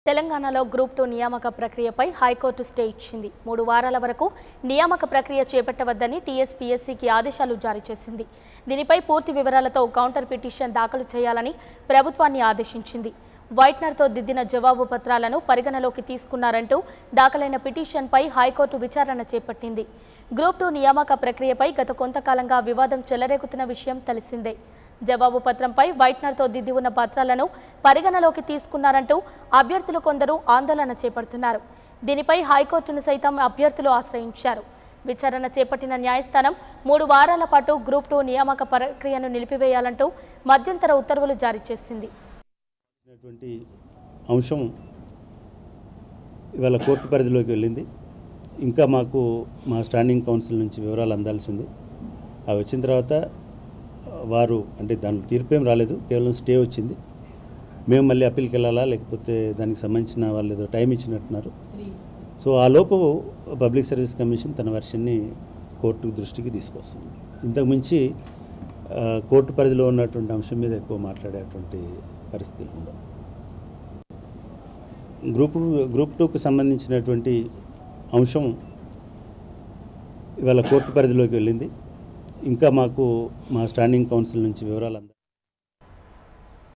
తెలంగాణలో group two నియామక ప్రక్రియపై హైకోర్టు స్టే ఇచ్చింది మూడు వారాల వరకు నియామక ప్రక్రియ చేపట్టవద్దని టీఎస్పీఎస్సీకి ఆదేశాలు జారీ చేసింది దీనిపై పూర్తి వివరాలతో కౌంటర్ పిటిషన్ దాఖలు చేయాలని ప్రభుత్వాన్ని ఆదేశించింది వైట్నర్తో దిద్దిన జవాబు పత్రాలను పరిగణలోకి తీసుకున్నారంటూ దాఖలైన పిటిషన్పై హైకోర్టు విచారణ చేపట్టింది గ్రూప్ టూ నియామక ప్రక్రియపై గత కొంతకాలంగా వివాదం చెలరేగుతున్న విషయం తెలిసిందే జవాబు పత్రంపై వైట్నర్తో దిద్ది ఉన్న పత్రాలను పరిగణలోకి తీసుకున్నారంటూ అభ్యర్థులు కొందరు ఆందోళన చేపడుతున్నారు దీనిపై హైకోర్టును సైతం అభ్యర్థులు ఆశ్రయించారు విచారణ చేపట్టిన న్యాయస్థానం మూడు వారాల పాటు గ్రూప్ టూ నియామక ప్రక్రియను నిలిపివేయాలంటూ మధ్యంతర ఉత్తర్వులు జారీ చేసింది అనేటువంటి అంశం ఇవాళ కోర్టు పరిధిలోకి వెళ్ళింది ఇంకా మాకు మా స్టాండింగ్ కౌన్సిల్ నుంచి వివరాలు అందాల్సి ఉంది అవి వచ్చిన తర్వాత వారు అంటే దాని తీర్పు ఏం రాలేదు కేవలం స్టే వచ్చింది మేము మళ్ళీ అప్పీల్కి వెళ్ళాలా లేకపోతే దానికి సంబంధించిన వాళ్ళు ఏదో టైం ఇచ్చినట్టున్నారు సో ఆ లోపు పబ్లిక్ సర్వీస్ కమిషన్ తన వెర్షన్ని కోర్టు దృష్టికి తీసుకొస్తుంది ఇంతకు మించి ఆ, కోర్టు పరిధిలో ఉన్నటువంటి అంశం మీద ఎక్కువ మాట్లాడేటువంటి పరిస్థితులు ఉండవు గ్రూప్ గ్రూప్ టూకు సంబంధించినటువంటి అంశం ఇవాళ కోర్టు పరిధిలోకి వెళ్ళింది ఇంకా మాకు మా స్టాండింగ్ కౌన్సిల్ నుంచి వివరాలు అందా